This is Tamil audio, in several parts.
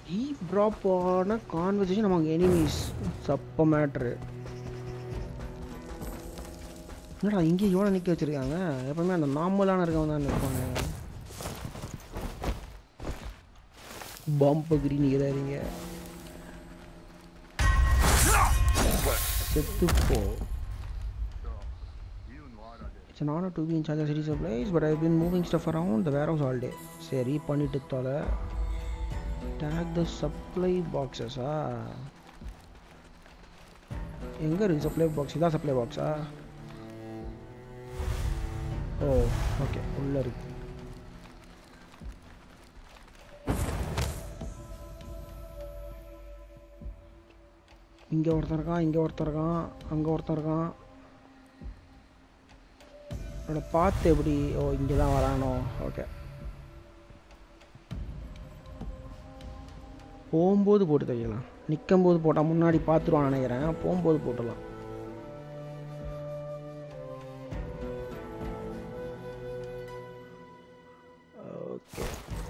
ஈவ் ட்ராப் ஆன கான்வர்சேஷன் நமக்கு எனிமீஸ் சப்ப மேட்ரு என்னடா இங்கே இவனை நிற்க வச்சிருக்காங்க எப்பவுமே அந்த நார்மலான இருக்கவங்க தான் நிற்பாங்க பம்பு கிரீன் ஏறாதீங்க செத்துப்போ It's an honor to be in charge of city supplies, but I've been moving stuff around the warehouse all day. சரி பண்ணிட்டு தொலை டேக் த சப்ளை பாக்ஸஸா எங்கே இருக்குது சப்ளை பாக்ஸ் இதான் சப்ளை பாக்ஸா ஓ ஓகே உள்ளே இருக்கு இங்கே ஒருத்தன் இருக்கான் இங்கே ஒருத்தன் இருக்கான் அங்கே ஒருத்தன் இருக்கான் என்னோட பார்த்து எப்படி ஓ இங்கே தான் வரானோ ஓகே போகும்போது போட்டு தைக்கலாம் நிற்கும் போது போட்டால் முன்னாடி பார்த்துருவான்னு நினைக்கிறேன் போகும்போது போட்டுடலாம் ஓகே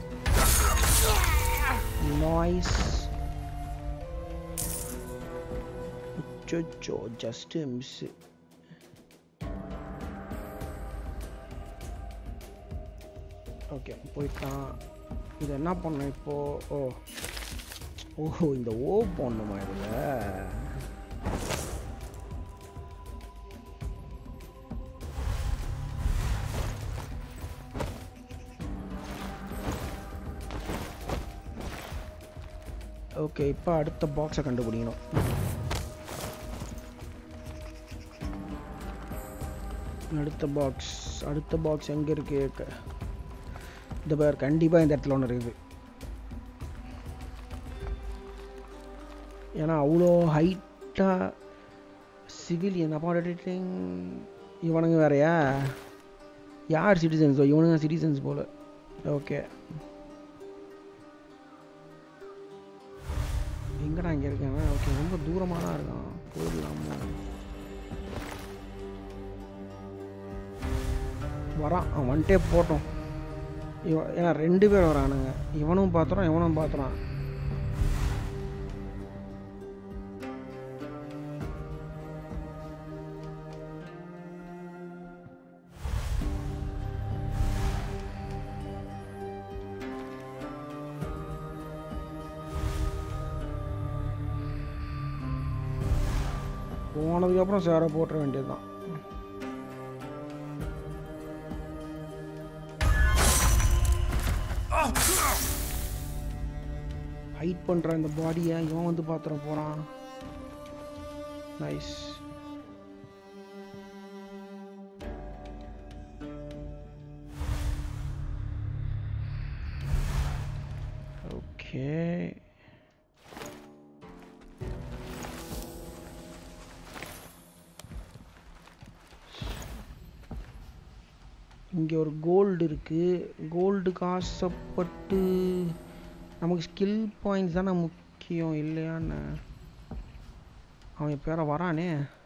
நாய்ஸ் அச்சோ ஜஸ்ட் மிஸ்ஸு ஓகே போயிட்டான் இது என்ன பண்ணணும் இப்போ ஓ ஓஹோ இந்த ஓ போடணுமா இதில் ஓகே இப்போ அடுத்த பாக்ஸை கண்டுபிடிக்கணும் அடுத்த பாக்ஸ் அடுத்த பாக்ஸ் எங்கே இருக்கு க- இந்த பேர் கண்டிப்பாக இந்த இடத்துல ஒன்று இருக்குது ஏன்னா அவ்வளோ ஹைட்டாக சிவிலியன் அப்பாடிட்டிங் இவனுங்க வேறயா யார் சிட்டிசன்ஸோ இவனுங்க சிட்டிசன்ஸ் போல் ஓகே எங்கடா இங்கே இருக்கேன் ஓகே ரொம்ப தூரமாக தான் இருக்கான் போயிடலாமா வரான் அவன் வந்துட்டே போட்டோம் இவன் ஏன்னா ரெண்டு பேர் வரானுங்க இவனும் பார்த்துறான் இவனும் பார்த்துறான் போனதுக்கப்புறம் சேர போட்டுற வேண்டியதுதான் ஹைட் பண்ணுற இந்த பாடியை இவன் வந்து பார்த்துட போகிறான் நைஸ் ஓகே இங்கே ஒரு கோல்டு இருக்குது கோல்டுக்கு ஆசைப்பட்டு நமக்கு ஸ்கில் பாயிண்ட்ஸ் தானே முக்கியம் இல்லையான்னு அவன் இப்போ வேற வரானே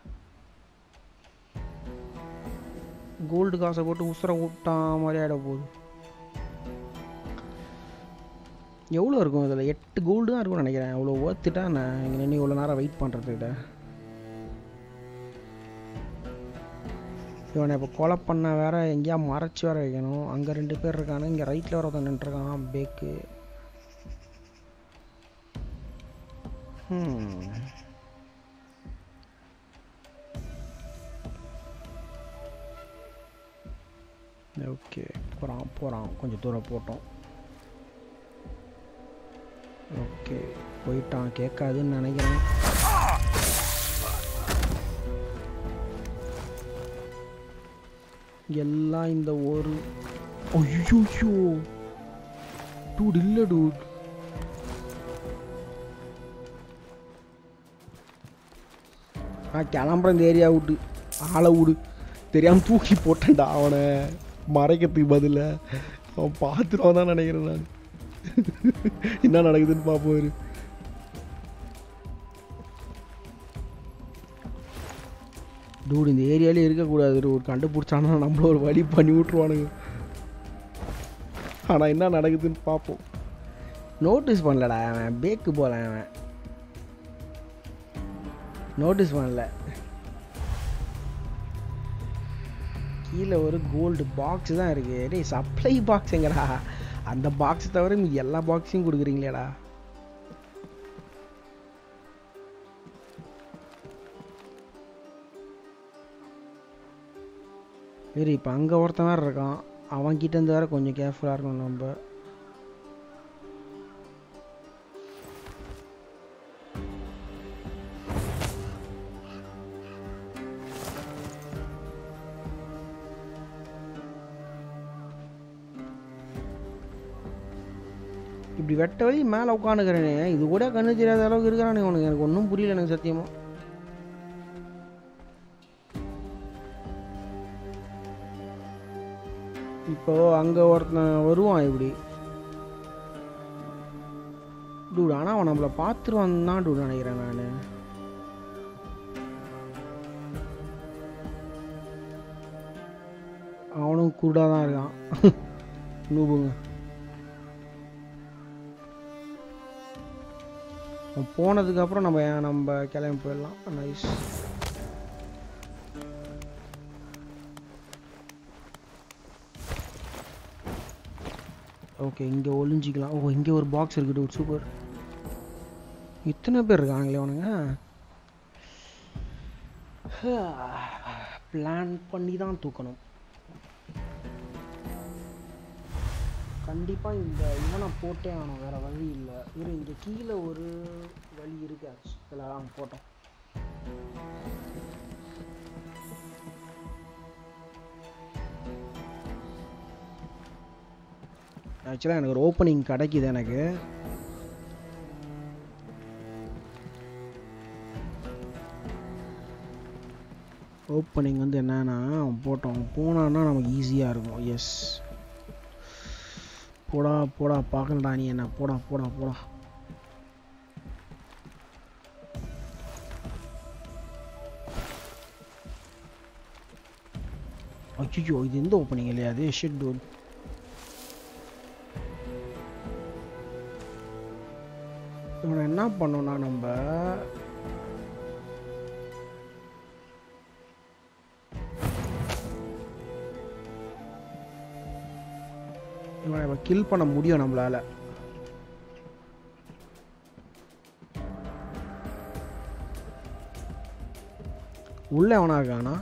கோல்டு காசை போட்டு உசுரை விட்டான் மாதிரி ஆகிட போகுது எவ்வளோ இருக்கும் இதில் எட்டு கோல்டு தான் இருக்கும்னு நினைக்கிறேன் அவ்வளோ ஒர்த்துட்டா நான் இங்கே நின்று இவ்வளோ நேரம் வெயிட் பண்ணுறதுக்கிட்ட இவனை இப்போ கொலை பண்ண வேற எங்கேயா மறைச்சி வேற வைக்கணும் அங்கே ரெண்டு பேர் இருக்கானு இங்கே ரைட்டில் வர ஒருத்தன் நின்றுருக்கான் பேக்கு Hmm. ஓகே போகிறான் போகிறான் கொஞ்சம் தூரம் போட்டோம் ஓகே போயிட்டான் கேட்காதுன்னு நினைக்கிறேன் எல்லாம் இந்த ஒரு ஐயோ டூட் இல்லை டூட் நான் கிளம்புறேன் இந்த ஏரியா விட்டு ஆளை விடு தெரியாமல் தூக்கி போட்டேன்டா அவனை மறைக்கிறதுக்கு பதில அவன் பார்த்துருவான் தான் நினைக்கிறேன் நான் என்ன நடக்குதுன்னு பார்ப்போம் இரு. டூட் இந்த ஏரியாலே இருக்கக்கூடாது டூட் கண்டுபிடிச்சானா நம்மள ஒரு வழி பண்ணி விட்ருவானுங்க ஆனால் என்ன நடக்குதுன்னு பார்ப்போம் நோட்டீஸ் பண்ணலடா அவன் பேக்கு போல அவன் நோட்டீஸ் பண்ணல கீழே ஒரு கோல்டு பாக்ஸ் தான் இருக்கு டேய் சப்ளை பாக்ஸ் எங்கடா அந்த பாக்ஸ் தவிர மீதி எல்லா பாக்ஸையும் கொடுக்குறீங்களேடா சரி இப்போ அங்கே ஒருத்தன் வேறு இருக்கான் அவன் கிட்ட இருந்து வேற கொஞ்சம் கேர்ஃபுல்லாக இருக்கணும் நம்ம இப்படி வெட்ட வழி மேலே உட்காந்துக்கிறேனே இது கூட கண்ணு தெரியாத அளவுக்கு இருக்கிறானே உனக்கு எனக்கு ஒன்றும் புரியல எனக்கு சத்தியமா இப்போ அங்கே ஒருத்தன் வருவான் இப்படி டூட் ஆனால் அவன் நம்மளை பார்த்துருவான் தான் டூட் நினைக்கிறேன் நான் அவனும் குருடாக தான் இருக்கான் நூபுங்க அவன் போனதுக்கப்புறம் நம்ம நம்ம கிளம்பி போயிடலாம் நைஸ் ஓகே இங்கே ஒளிஞ்சிக்கலாம் ஓ இங்கே ஒரு பாக்ஸ் இருக்குது dude, சூப்பர் இத்தனை பேர் இருக்காங்களே அவனுங்க பிளான் பண்ணி தான் தூக்கணும் கண்டிப்பாக இந்த இவனை போட்டே ஆகணும் வேறு வழி இல்லை இரு இங்கே கீழே ஒரு வழி இருக்கு அதில் அவன் போட்டோம் ஆக்சுவலாக எனக்கு ஒரு ஓப்பனிங் கிடைக்குது எனக்கு ஓப்பனிங் வந்து என்னன்னா அவன் போட்டோம் போனான்னா நமக்கு ஈஸியாக இருக்கும் எஸ் போடா போடா பார்க்கலடா நீ என்ன போடா போடா போடா அச்சோ இது எந்த ஓப்பனிங் இல்லையா அது ஷெட் டூட் இவனை என்ன பண்ணோம்னா நம்ம இவனை இப்போ கில் பண்ண முடியும் நம்மளால உள்ள எவனா இருக்கானா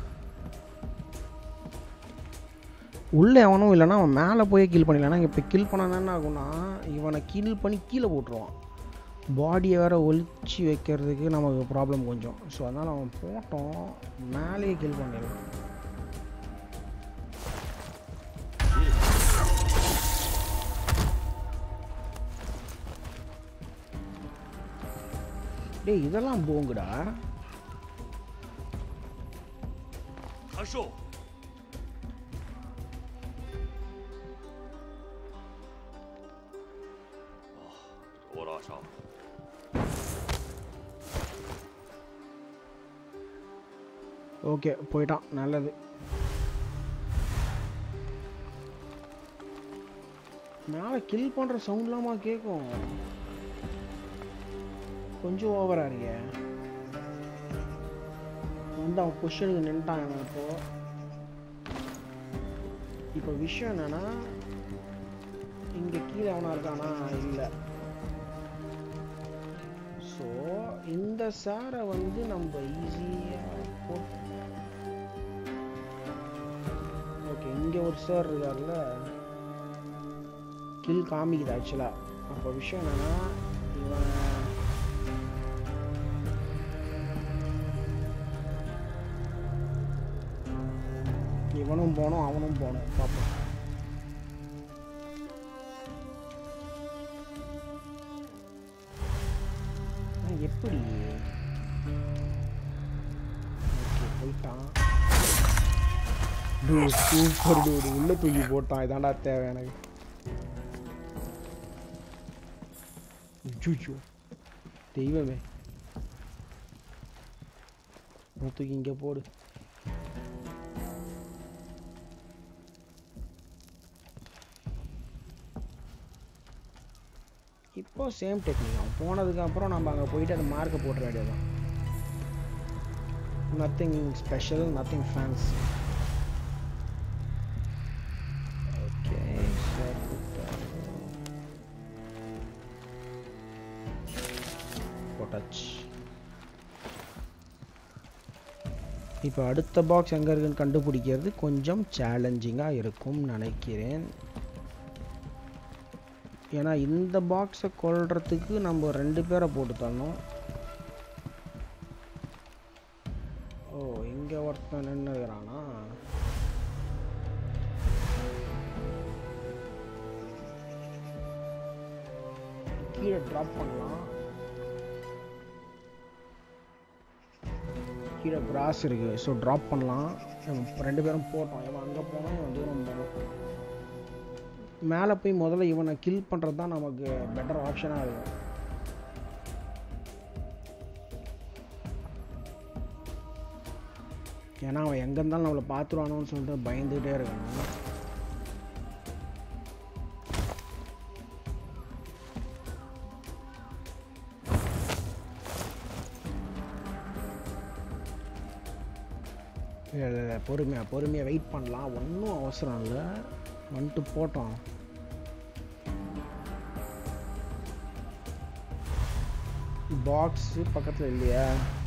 உள்ள எவனும் இல்லைன்னா அவன் மேலே போய் கில் பண்ணிடலாம் இப்போ கில் பண்ணா என்ன ஆகும்னா இவனை கில் பண்ணி கீழே போட்டுருவான் பாடியை வேற ஒழிச்சு வைக்கிறதுக்கு நமக்கு ப்ராப்ளம் கொஞ்சம் ஸோ அதனால் அவன் போட்டோம் மேலேயே கில் பண்ணிடலாம் டேய் இதெல்லாம் போங்குடா 韩寿， 我拉上。 ஓகே போயிட்டான் நல்லது மேலே கில் பண்ணுற சவுண்ட்லாமா கேட்கும் கொஞ்சம் ஓவரா இருக்கே வந்து அவன் பொஷனுக்கு நின்ட்டான் இவன் இப்போ இப்போ விஷயம் என்னன்னா இங்கே கீழே அவனா இருக்கானா இல்லை ஸோ இந்த சாரை வந்து நம்ம ஈஸியாக போட்டு ஓகே இங்கே ஒரு சார் இருக்கார்ல கில் காமிக்குது ஆக்சுவலாக அப்போ விஷயம் என்னன்னா இவன் இவனும் போனோம் அவனும் போனோம் பார்ப்போம் ஆனா எப்படி ஓகே போயிட்டான் டூட் சூப்பர் டூட் உள்ள தூக்கி போட்டான் இதாண்டா தேவை எனக்கு ஜூச்சோ தெய்வமே அவன் தூக்கி இங்கே போடு இப்போ சேம் டெக்னிக் அவன் போனதுக்கப்புறம் நம்ம அங்கே போயிட்டு அந்த மார்க்கை போட்டுற வேண்டியதுதான் nothing special nothing fancy okay போட்டாச்சு இப்போ அடுத்த பாக்ஸ் எங்கே இருக்குன்னு கண்டுபிடிக்கிறது கொஞ்சம் சேலஞ்சிங்காக இருக்கும்னு நினைக்கிறேன் ஏன்னா இந்த பாக்ஸை கொல்றதுக்கு நம்ம ரெண்டு பேரை போட்டு தரணும் ஓ இங்கே ஒருத்தன் நின்றுக்கிறானா கீழே ட்ராப் பண்ணலாம் கீழே கிராஸ் இருக்குது ஸோ ட்ராப் பண்ணலாம் நம்ம ரெண்டு பேரும் போட்டோம் இவன் அங்கே போனால் இவன் தூரம் போகணும் மேலே போய் முதல்ல இவனை கில் பண்ணுறது தான் நமக்கு பெட்டர் ஆப்ஷனாக இருக்கும் ஏன்னா அவன் எங்கே இருந்தாலும் நம்மளை பார்த்துருவானோன்னு சொல்லிட்டு பயந்துகிட்டே இருக்கணும் இல்லை இல்லை இல்லை பொறுமையாக பொறுமையாக வெயிட் பண்ணலாம் ஒன்றும் அவசரம் இல்லை வந்துட்டு போட்டோம் பாக்ஸு பக்கத்தில் இல்லையா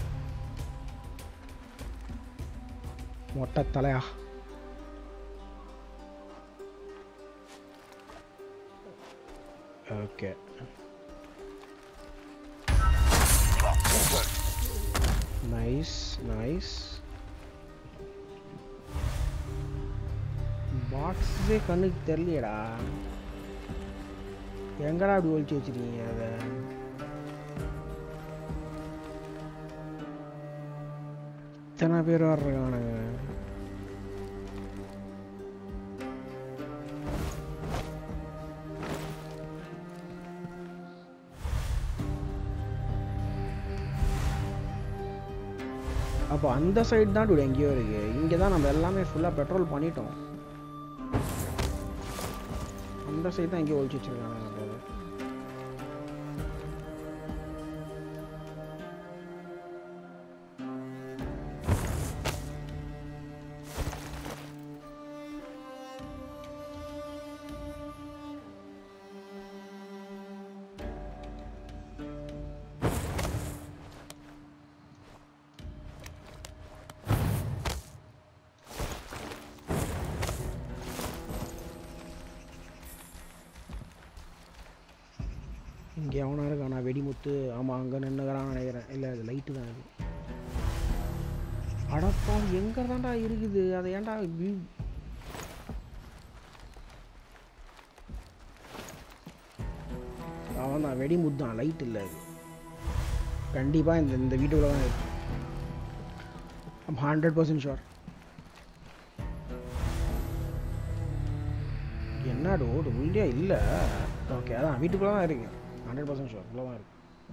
மொட்டை தலையா ஓகே நைஸ் நைஸ் பாக்ஸே கண்ணுக்கு தெரியலையடா எங்கடா அப்படி ஒழிச்சு வச்சிருக்கீங்க அதை இத்தனை பேர் வர்றானுங்க அப்போ அந்த சைடு தான் dude எங்கேயோ இருக்கு இங்கே தான் நம்ம எல்லாமே ஃபுல்லாக பெட்ரோல் பண்ணிட்டோம் அந்த சைடு தான் எங்கேயோ ஒழிச்சு வச்சிருக்காங்க இங்கே அவனா இருக்கானா வெடிமுத்து ஆமாம் அங்கே நின்றுக்கிறான்னு நினைக்கிறேன் இல்லை அது லைட்டு தான் அது அடப்பா எங்கே தான்டா இருக்குது அதை ஏன்டா வி- அவன் தான் வெடிமுத்து தான் லைட் இல்லை அது கண்டிப்பாக இந்த இந்த வீட்டுக்குள்ள தான் இருக்கு ஹண்ட்ரட் பர்சன்ட் ஷுவர் என்ன டோடு உள்ளே இல்லை ஓகே அதான் வீட்டுக்குள்ளே தான் இருக்கு ஹண்ட்ரட் பர்சன்ட் ஷுவர் உள்ளே தான் இருக்கு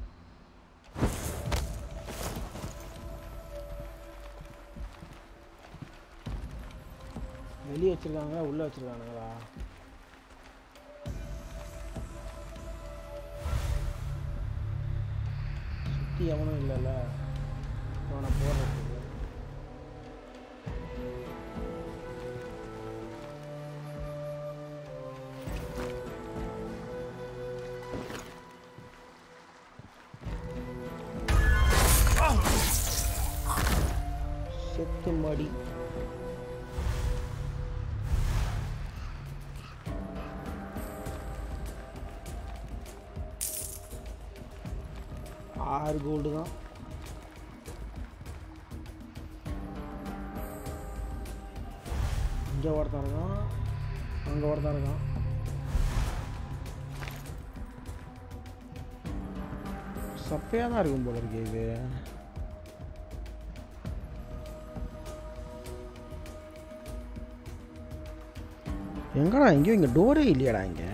வெளியே வச்சிருக்காங்க உள்ளே வச்சிருக்கானுங்களா சுற்றி எவனும் இல்லைல்ல அவனை போடுறதுக்கு செத்து மடி ஆறு கோல்டு தான் இங்கே ஒருத்தன் இருக்கான் அங்கே ஒருத்தன் இருக்கான் சப்பையாக தான் இருக்கும் போல இருக்கு இது எங்கடா எங்கேயும் இங்கே டோரே இல்லையாடா இங்கே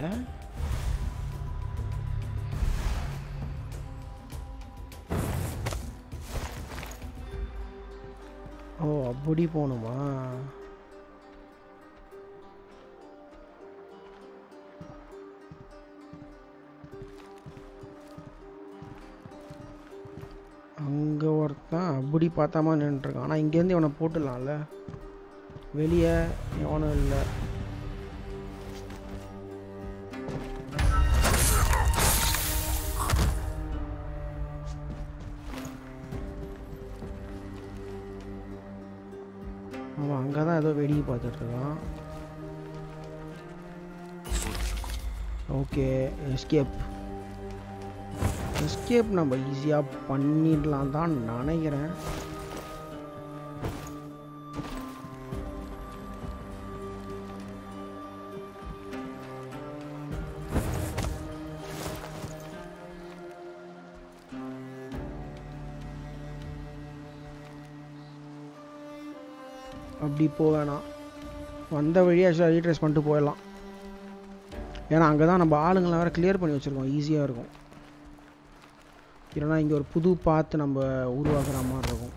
ஓ அப்படி போகணுமா தான் அப்படி பார்த்தாம நின்றுருக்கான் ஆனால் இங்கேருந்து இவனை போட்டுடலாம்ல வெளியே எவனும் இல்லை அவன் அங்கே தான் ஏதோ வேடிக்கை பார்த்துட்டு இருக்கான் ஓகே எஸ்கேப் எஸ்கேப் நம்ம ஈஸியாக பண்ணிடலாம் தான் நினைக்கிறேன் அப்படி போக வேணாம் வந்த வழியை ஆக்சுவலாக ரீட்ரேஸ் பண்ணிட்டு போயிடலாம் ஏன்னா அங்கே தான் நம்ம ஆளுங்களை வேறு கிளியர் பண்ணி வச்சுருக்கோம் ஈஸியாக இருக்கும் இல்லைன்னா இங்கே ஒரு புது பாத்து நம்ம உருவாக்குற மாதிரி இருக்கும்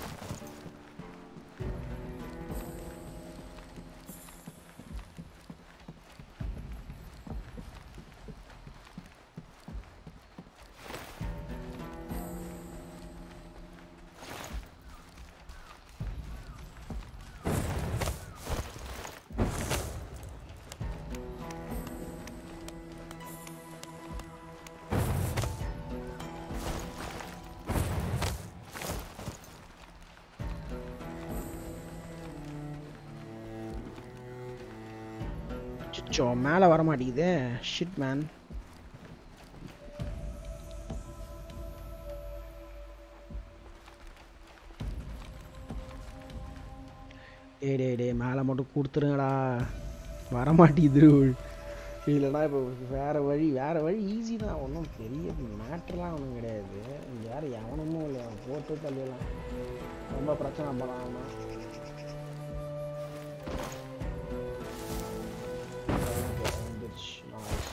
அச்சோ மேலே வர மாட்டேங்குதே ஷிட் மேன் டேய் டேய் டேய் மேலே மட்டும் கொடுத்துருங்கடா வர மாட்டேங்குது இல்லைன்னா இப்போ வேறு வழி வேறு வழி ஈஸி தான் ஒன்றும் பெரிய மேட்ருலாம் ஒன்றும் கிடையாது இங்கே வேறு எவனுமும் இல்லை அவன் போட்டு தள்ளிடலாம் ரொம்ப பிரச்சனை பண்ணாம வந்துருச்சு nice.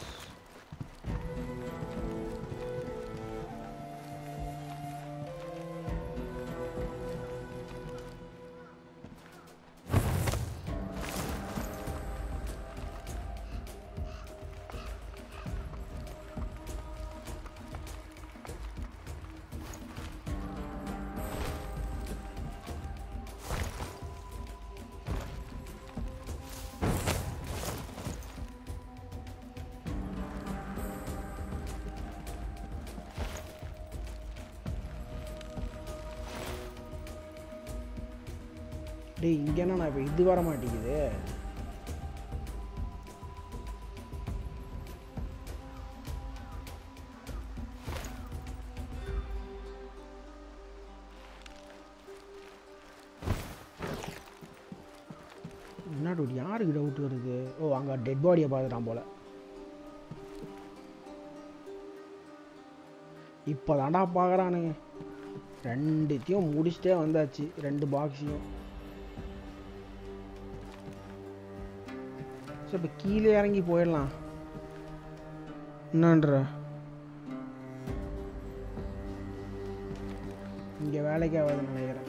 டேய் இங்கே என்ன நான் இப்போ இது வர மாட்டேங்குது என்ன டூட் யாருக்கு டவுட் வருது ஓ அங்கே டெட் பாடியை பார்த்துட்டான் போல இப்போ தாண்டா பார்க்குறானுங்க ரெண்டுத்தையும் முடிச்சுட்டே வந்தாச்சு ரெண்டு பாக்ஸையும் சரி இப்போ கீழே இறங்கி போயிடலாம் என்னன்ற இங்கே வேலைக்கு ஆகாதுன்னு நினைக்கிறேன்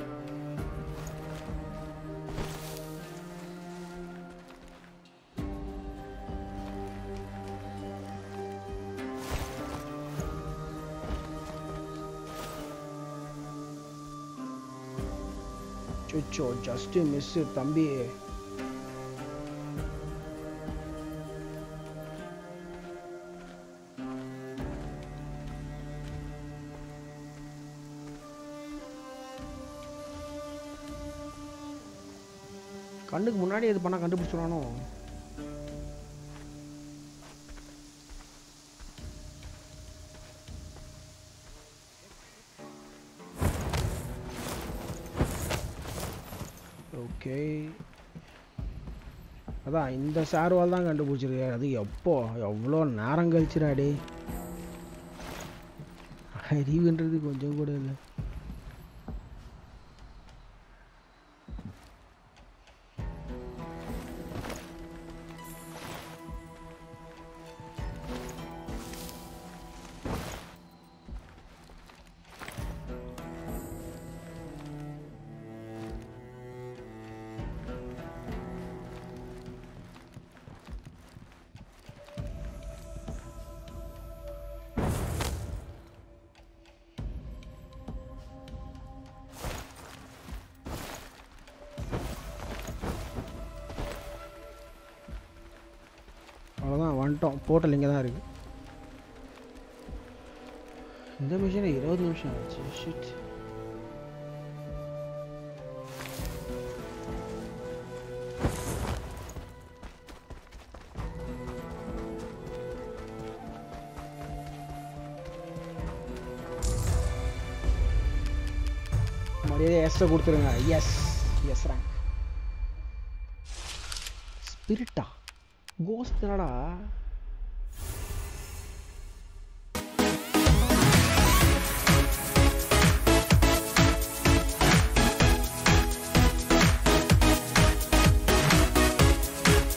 சுச்சோ ஜஸ்ட் மிஸ் தம்பி கண்ணுக்கு முன்னாடி இது பண்ணால் கண்டுபிடிச்சிடுவானோ ஓகே அதான் இந்த சார்வால் தான் கண்டுபிடிச்சிருக்காரு அது எப்போ எவ்வளோ நேரம் கழிச்சுடாடி அறிவுன்றது கொஞ்சம் கூட இல்லை வந்துட்டோம் போர்ட்டல் இங்கே தான் இருக்கு இந்த மிஷின் இருபது நிமிஷம் ஆச்சு ஷிட் மரியாதை எஸ்ஸை கொடுத்துருங்க எஸ் எஸ் ரேங்க் ஸ்பிரிட்டா கோஸ்ட் என்னடா